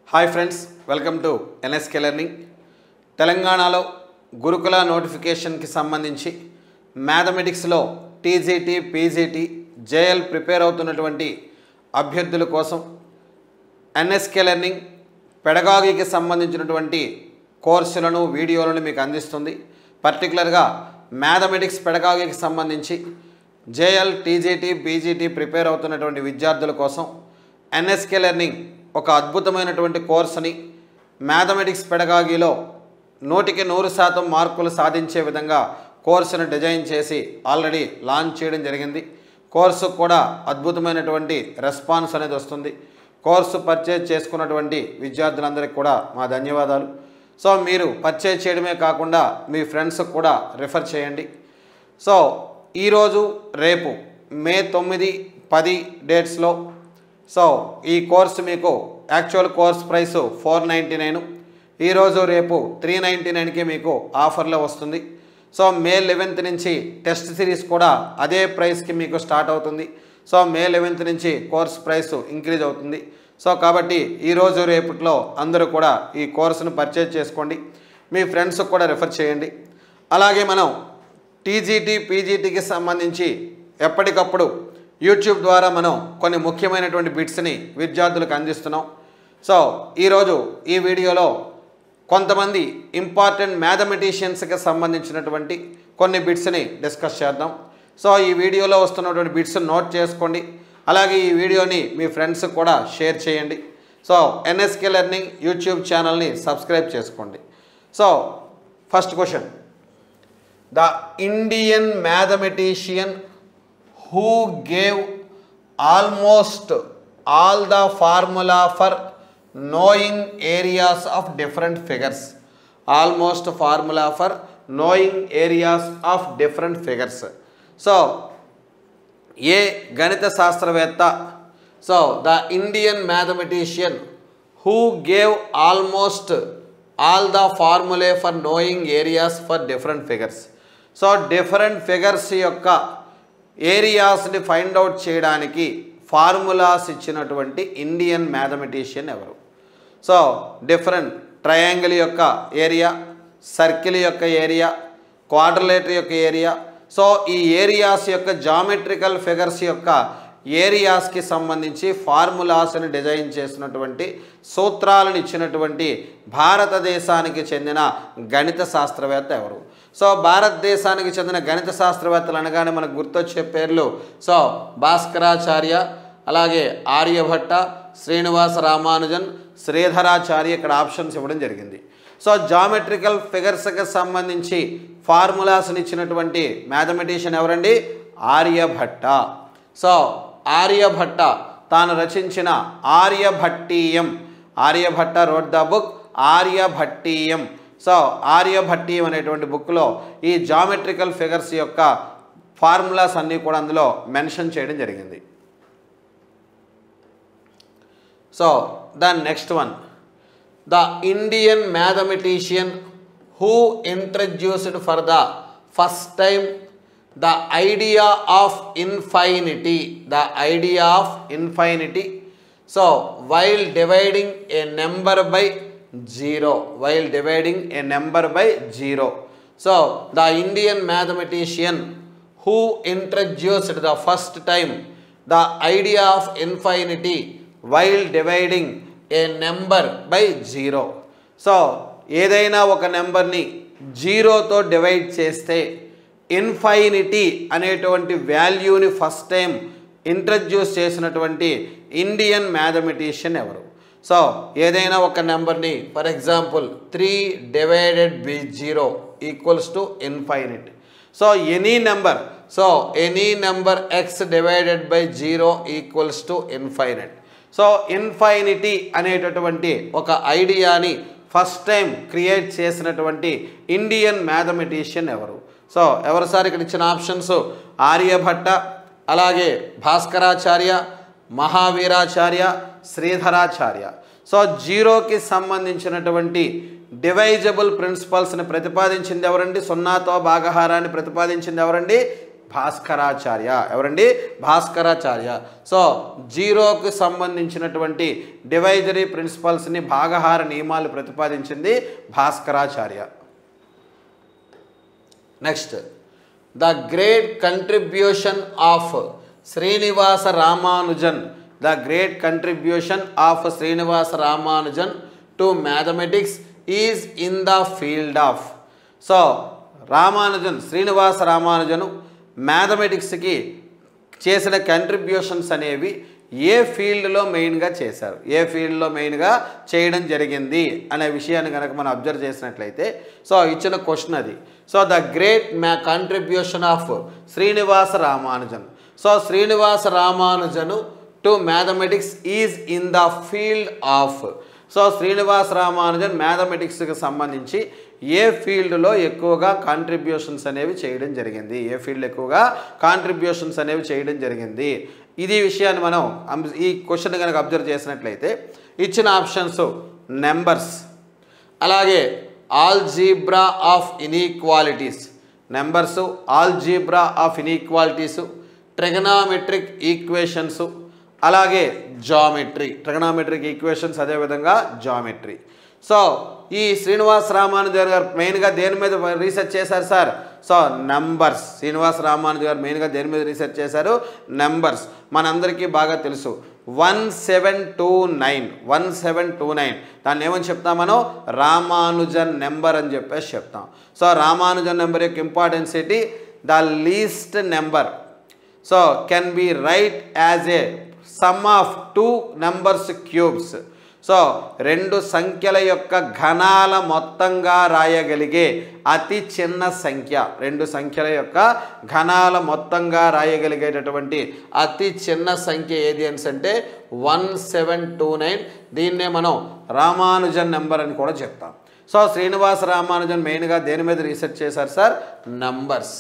hi friends welcome to NSK learning తెలంగాణలో గురుకుల నోటిఫికేషన్కి సంబంధించి మ్యాథమెటిక్స్లో టీజీటీ పీజీటీ జేఎల్ ప్రిపేర్ అవుతున్నటువంటి అభ్యర్థుల కోసం ఎన్ఎస్కే లెర్నింగ్ పెడగాగికి సంబంధించినటువంటి కోర్సులను వీడియోలను మీకు అందిస్తుంది పర్టికులర్గా మ్యాథమెటిక్స్ పెడగాగికి సంబంధించి జేఎల్ టీజీటీ పీజీటీ ప్రిపేర్ అవుతున్నటువంటి విద్యార్థుల కోసం ఎన్ఎస్కే లెర్నింగ్ ఒక అద్భుతమైనటువంటి కోర్సుని మ్యాథమెటిక్స్ పెడగాగిలో నూటికి నూరు శాతం మార్కులు సాధించే విధంగా కోర్సును డిజైన్ చేసి ఆల్రెడీ లాంచ్ చేయడం జరిగింది కోర్సు కూడా అద్భుతమైనటువంటి రెస్పాన్స్ అనేది వస్తుంది కోర్సు పర్చేజ్ చేసుకున్నటువంటి విద్యార్థులందరికీ కూడా మా ధన్యవాదాలు సో మీరు పర్చేజ్ చేయడమే కాకుండా మీ ఫ్రెండ్స్కి కూడా రిఫర్ చేయండి సో ఈరోజు రేపు మే తొమ్మిది పది డేట్స్లో సో ఈ కోర్సు మీకు actual course price four ninety nine ఈరోజు రేపు త్రీ నైంటీ నైన్కి మీకు ఆఫర్లో వస్తుంది సో మే లెవెన్త్ నుంచి టెస్ట్ సిరీస్ కూడా అదే ప్రైస్కి మీకు స్టార్ట్ అవుతుంది సో మే లెవెన్త్ నుంచి కోర్స్ ప్రైస్ ఇంక్రీజ్ అవుతుంది సో కాబట్టి ఈరోజు రేపట్లో అందరూ కూడా ఈ కోర్సును పర్చేజ్ చేసుకోండి మీ ఫ్రెండ్స్కి కూడా రిఫర్ చేయండి అలాగే మనం టీజీటీ పీజీటీకి సంబంధించి ఎప్పటికప్పుడు యూట్యూబ్ ద్వారా మనం కొన్ని ముఖ్యమైనటువంటి బిట్స్ని విద్యార్థులకు అందిస్తున్నాం సో ఈరోజు ఈ వీడియోలో కొంతమంది ఇంపార్టెంట్ మ్యాథమెటిషియన్స్కి సంబంధించినటువంటి కొన్ని బిట్స్ని డిస్కస్ చేద్దాం సో ఈ వీడియోలో వస్తున్నటువంటి బిట్స్ నోట్ చేసుకోండి అలాగే ఈ వీడియోని మీ ఫ్రెండ్స్ కూడా షేర్ చేయండి సో ఎన్ఎస్కే లెర్నింగ్ యూట్యూబ్ ఛానల్ని సబ్స్క్రైబ్ చేసుకోండి so first question the Indian mathematician who gave almost all the formula for knowing areas of different figures almost formula for knowing areas of different figures so ఏ గణిత శాస్త్రవేత్త so the Indian mathematician who gave almost all the formulae for knowing areas for different figures so different figures యొక్క ఏరియాస్ని find out చేయడానికి formulas ఇచ్చినటువంటి Indian mathematician ఎవరు so different triangle యొక్క area circle యొక్క ఏరియా క్వాడ్రలేటర్ యొక్క area so ఈ areas యొక్క జామెట్రికల్ ఫిగర్స్ యొక్క ఏరియాస్కి సంబంధించి ఫార్ములాస్ని డిజైన్ చేసినటువంటి సూత్రాలను ఇచ్చినటువంటి భారతదేశానికి చెందిన గణిత శాస్త్రవేత్త ఎవరు సో భారతదేశానికి చెందిన గణిత శాస్త్రవేత్తలు అనగానే మనకు గుర్తొచ్చే పేర్లు సో భాస్కరాచార్య అలాగే ఆర్యభట్ట శ్రీనివాస రామానుజన్ శ్రీధరాచార్య ఇక్కడ ఆప్షన్స్ ఇవ్వడం జరిగింది సో జామెట్రికల్ ఫిగర్స్కి సంబంధించి ఫార్ములాస్ని ఇచ్చినటువంటి మ్యాథమెటిషియన్ ఎవరండి ఆర్యభట్ట సో ఆర్యభట్ట తాను రచించిన Aryabhatiyam Aryabhata wrote the book Aryabhatiyam so Aryabhatiyam అనేటువంటి బుక్లో ఈ జామెట్రికల్ ఫిగర్స్ యొక్క ఫార్ములాస్ అన్నీ కూడా అందులో మెన్షన్ చేయడం జరిగింది so the next one the Indian mathematician who introduced for the first time the idea of infinity the idea of infinity so while dividing a number by zero while dividing a number by zero so the Indian mathematician who introduced the first time the idea of infinity while dividing a number by zero so ఏదైనా ఒక నెంబర్ని జీరోతో divide చేస్తే infinity అనేటువంటి వాల్యూని first time introduce చేసినటువంటి Indian mathematician ఎవరు so ఏదైనా ఒక నెంబర్ని for example three divided by zero equals to infinity so any number so any number x divided by zero equals to infinite so infinity అనేటటువంటి ఒక ఐడియాని ఫస్ట్ టైం క్రియేట్ చేసినటువంటి Indian mathematician ఎవరు so ఎవరు sir ఇక్కడ ఇచ్చిన options Aryabhata అలాగే Bhaskaracharya మహావీరాచార్య శ్రీధరాచార్య so జీరోకి సంబంధించినటువంటి డివైజబుల్ ప్రిన్సిపల్స్ని ప్రతిపాదించింది ఎవరండి సున్నాతో భాగహారాన్ని ప్రతిపాదించింది ఎవరండి భాస్కరాచార్య ఎవరండి భాస్కరాచార్య సో జీరోకి సంబంధించినటువంటి డివైజరీ ప్రిన్సిపల్స్ని భాగహార నియమాలు ప్రతిపాదించింది Bhaskaracharya next the great contribution of Srinivasa Ramanujan the great contribution of Srinivasa Ramanujan to mathematics is in the field of so Ramanujan Srinivasa Ramanujan మ్యాథమెటిక్స్కి చేసిన కంట్రిబ్యూషన్స్ అనేవి ఏ ఫీల్డ్లో మెయిన్గా చేశారు ఏ ఫీల్డ్లో మెయిన్గా చేయడం జరిగింది అనే విషయాన్ని కనుక మనం అబ్జర్వ్ చేసినట్లయితే సో ఇచ్చిన క్వశ్చన్ అది సో ద గ్రేట్ మ్యా contribution of Srinivasa Ramanujan so Srinivasa Ramanujan to mathematics is in the field of so Srinivasa Ramanujan మ్యాథమెటిక్స్కి సంబంధించి ఏ ఫీల్డ్లో ఎక్కువగా కాంట్రిబ్యూషన్స్ అనేవి చేయడం జరిగింది ఏ ఫీల్డ్ ఎక్కువగా కాంట్రిబ్యూషన్స్ అనేవి చేయడం జరిగింది ఇది విషయాన్ని మనం అం- ఈ క్వశ్చన్ కనుక అబ్జర్వ్ చేసినట్లయితే ఇచ్చిన ఆప్షన్స్ నెంబర్స్ అలాగే algebra of inequalities numbers algebra of inequalities trigonometric equations అలాగే జామెట్రీ ట్రిగనామెట్రిక్ ఈక్వేషన్స్ అదేవిధంగా జామెట్రీ సో ఈ శ్రీనివాస్ రామానుజన్ గారు మెయిన్గా దేని మీద రీసెర్చ్ చేశారు sir so numbers Srinivas Ramanujan garu మెయిన్గా దేని మీద రీసెర్చ్ చేశారు నెంబర్స్ మనందరికీ బాగా తెలుసు one seven two nine one seven two nine దాన్ని ఏమని చెప్తాం మనం రామానుజన్ నెంబర్ అని చెప్పేసి చెప్తాం సో రామానుజన్ నెంబర్ యొక్క ఇంపార్టెన్స్ ఏంటి the least number so can be write as a sum of two numbers cubes so రెండు సంఖ్యల యొక్క ఘనాల మొత్తంగా రాయగలిగే అతి చిన్న సంఖ్య రెండు సంఖ్యల యొక్క ఘనాల మొత్తంగా రాయగలిగేటటువంటి అతి చిన్న సంఖ్య ఏది అని అంటే వన్ సెవెన్ టూ నైన్ దీన్నే మనం రామానుజన్ నెంబర్ అని కూడా చెప్తాం సో శ్రీనివాస రామానుజన్ మెయిన్గా దేని మీద రీసెర్చ్ చేశారు సార్ నంబర్స్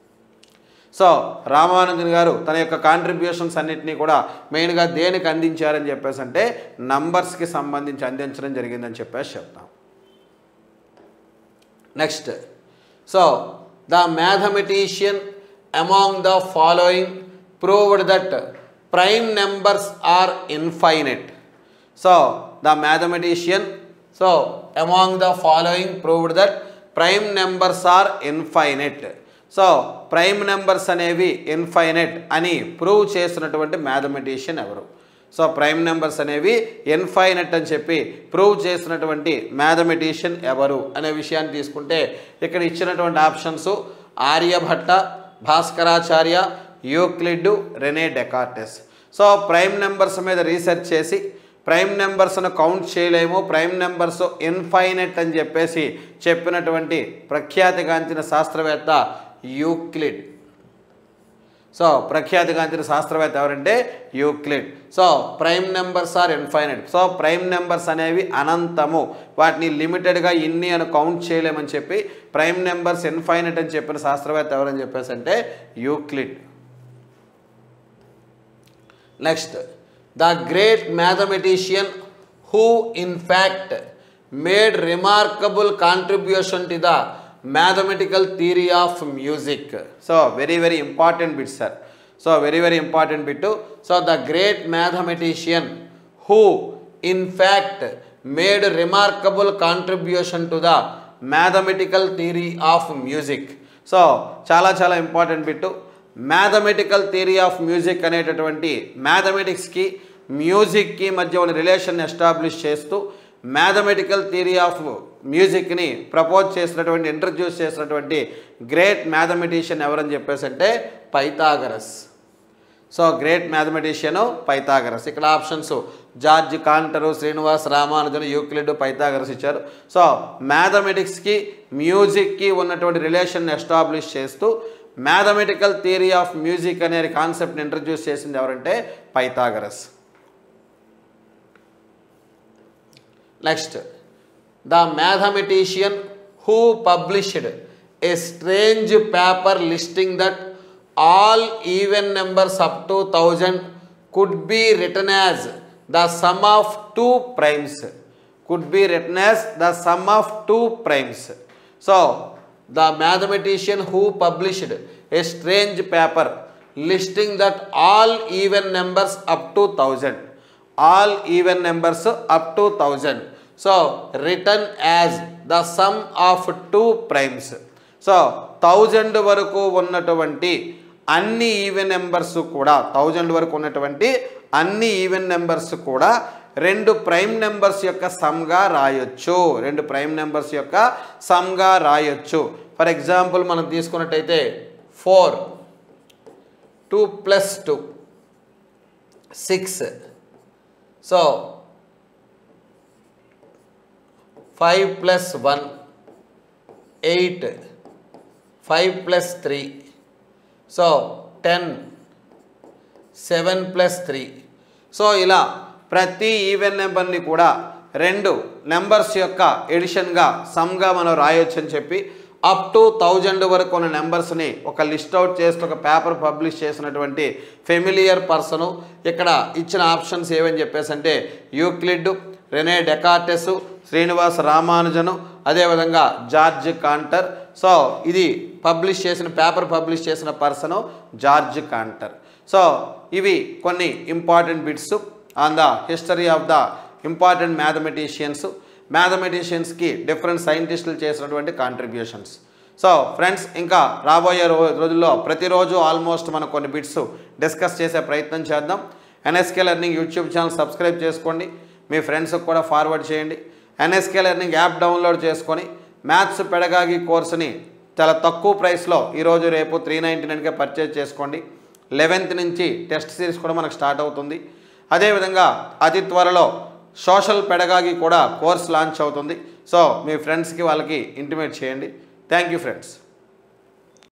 సో రామానందన్ గారు తన యొక్క కాంట్రిబ్యూషన్స్ అన్నింటినీ కూడా మెయిన్గా దేనికి అందించారని చెప్పేసి అంటే నంబర్స్కి సంబంధించి అందించడం జరిగిందని చెప్పేసి చెప్తాం next so the mathematician among the following proved that prime numbers are infinite so the mathematician so among the following proved that prime numbers are infinite so prime numbers అనేవి ఇన్ఫైనెట్ అని ప్రూవ్ చేసినటువంటి mathematician ఎవరు so prime numbers అనేవి infinite అని చెప్పి prove చేసినటువంటి mathematician ఎవరు అనే విషయాన్ని తీసుకుంటే ఇక్కడ ఇచ్చినటువంటి options Aryabhata Bhaskaracharya Euclid Rene Descartes so prime numbers మీద రీసెర్చ్ చేసి ప్రైమ్ నెంబర్స్ను కౌంట్ చేయలేము ప్రైమ్ నెంబర్స్ ఇన్ఫైనెట్ అని చెప్పేసి చెప్పినటువంటి ప్రఖ్యాతిగాంచిన శాస్త్రవేత్త యూక్లిడ్ సో ప్రఖ్యాతిగాంచిన శాస్త్రవేత్త ఎవరంటే Euclid so prime numbers are infinite so prime numbers అనేవి అనంతము వాటిని లిమిటెడ్గా ఇన్ని అని కౌంట్ చేయలేమని చెప్పి ప్రైమ్ నెంబర్స్ ఇన్ఫైనైట్ అని చెప్పిన శాస్త్రవేత్త ఎవరని చెప్పేసి అంటే Euclid next the great mathematician who in fact made remarkable contribution to the mathematical theory of music so very very important bit sir so very very important bit so the great mathematician who in fact made remarkable contribution to the mathematical theory of music so చాలా చాలా important bit mathematical theory of music అనేటటువంటి మ్యాథమెటిక్స్కి మ్యూజిక్కి మధ్య ఉన్న relation establish చేస్తూ mathematical theory of మ్యూజిక్ని propose చేసినటువంటి ఇంట్రడ్యూస్ చేసినటువంటి గ్రేట్ మ్యాథమెటిషియన్ ఎవరని చెప్పేసి అంటే Pythagoras so great mathematician Pythagoras ఇక్కడ options George Cantor Srinivas Ramanujan Euclid Pythagoras ఇచ్చారు సో మ్యాథమెటిక్స్కి మ్యూజిక్కి ఉన్నటువంటి రిలేషన్ ఎస్టాబ్లిష్ చేస్తూ మ్యాథమెటికల్ థియరీ ఆఫ్ మ్యూజిక్ అనే కాన్సెప్ట్ని ఇంట్రడ్యూస్ చేసింది ఎవరంటే Pythagoras next the mathematician who published a strange paper listing that all even numbers up to thousand could be written as the sum of two primes could be written as the sum of two primes so the mathematician who published a strange paper listing that all even numbers up to thousand all even numbers up to thousand so written as the sum of two primes so thousand వరకు ఉన్నటువంటి అన్ని even numbers కూడా thousand వరకు ఉన్నటువంటి అన్ని even numbers కూడా రెండు prime numbers యొక్క సమ్గా రాయొచ్చు రెండు ప్రైమ్ నెంబర్స్ యొక్క సమ్గా రాయొచ్చు ఫర్ ఎగ్జాంపుల్ మనం తీసుకున్నట్టయితే four two plus two six so five plus one eight five plus three so ten seven plus three so ఇలా ప్రతి ఈవెన్ నెంబర్ని కూడా రెండు నెంబర్స్ యొక్క ఎడిషన్గా సమ్గా మనం రాయొచ్చు అని చెప్పి అప్ టు థౌజండ్ వరకు ఉన్న నెంబర్స్ని ఒక లిస్ట్ అవుట్ చేస్తూ ఒక పేపర్ పబ్లిష్ చేసినటువంటి ఫెమిలియర్ పర్సను ఇక్కడ ఇచ్చిన ఆప్షన్స్ ఏవని చెప్పేసి అంటే యూక్లిడ్ రెనే డెకార్టెస్ శ్రీనివాస్ రామానుజను అదేవిధంగా జార్జ్ కాంటర్ సో ఇది పబ్లిష్ చేసిన పేపర్ పబ్లిష్ చేసిన పర్సను జార్జ్ కాంటర్ సో ఇవి కొన్ని important bits on the history of the important mathematicians మ్యాథమెటీషియన్స్కి డిఫరెంట్ సైంటిస్టులు చేసినటువంటి కాంట్రిబ్యూషన్స్ సో ఫ్రెండ్స్ ఇంకా రాబోయే రో రోజుల్లో ప్రతిరోజు ఆల్మోస్ట్ మనం కొన్ని బిట్స్ డిస్కస్ చేసే ప్రయత్నం చేద్దాం NSK learning YouTube channel subscribe చేసుకోండి మీ ఫ్రెండ్స్కి కూడా ఫార్వర్డ్ చేయండి ఎన్ఎస్కే లెర్నింగ్ యాప్ డౌన్లోడ్ చేసుకొని మ్యాథ్స్ పెడగాగి కోర్సుని చాలా తక్కువ ప్రైస్లో ఈరోజు రేపు త్రీ నైంటీ నైన్కే పర్చేజ్ చేసుకోండి లెవెన్త్ నుంచి టెస్ట్ సిరీస్ కూడా మనకు స్టార్ట్ అవుతుంది అదేవిధంగా అతి త్వరలో సోషల్ పెడగాగి కూడా కోర్స్ లాంచ్ అవుతుంది సో మీ ఫ్రెండ్స్కి వాళ్ళకి ఇంటిమేట్ చేయండి థ్యాంక్ యూ ఫ్రెండ్స్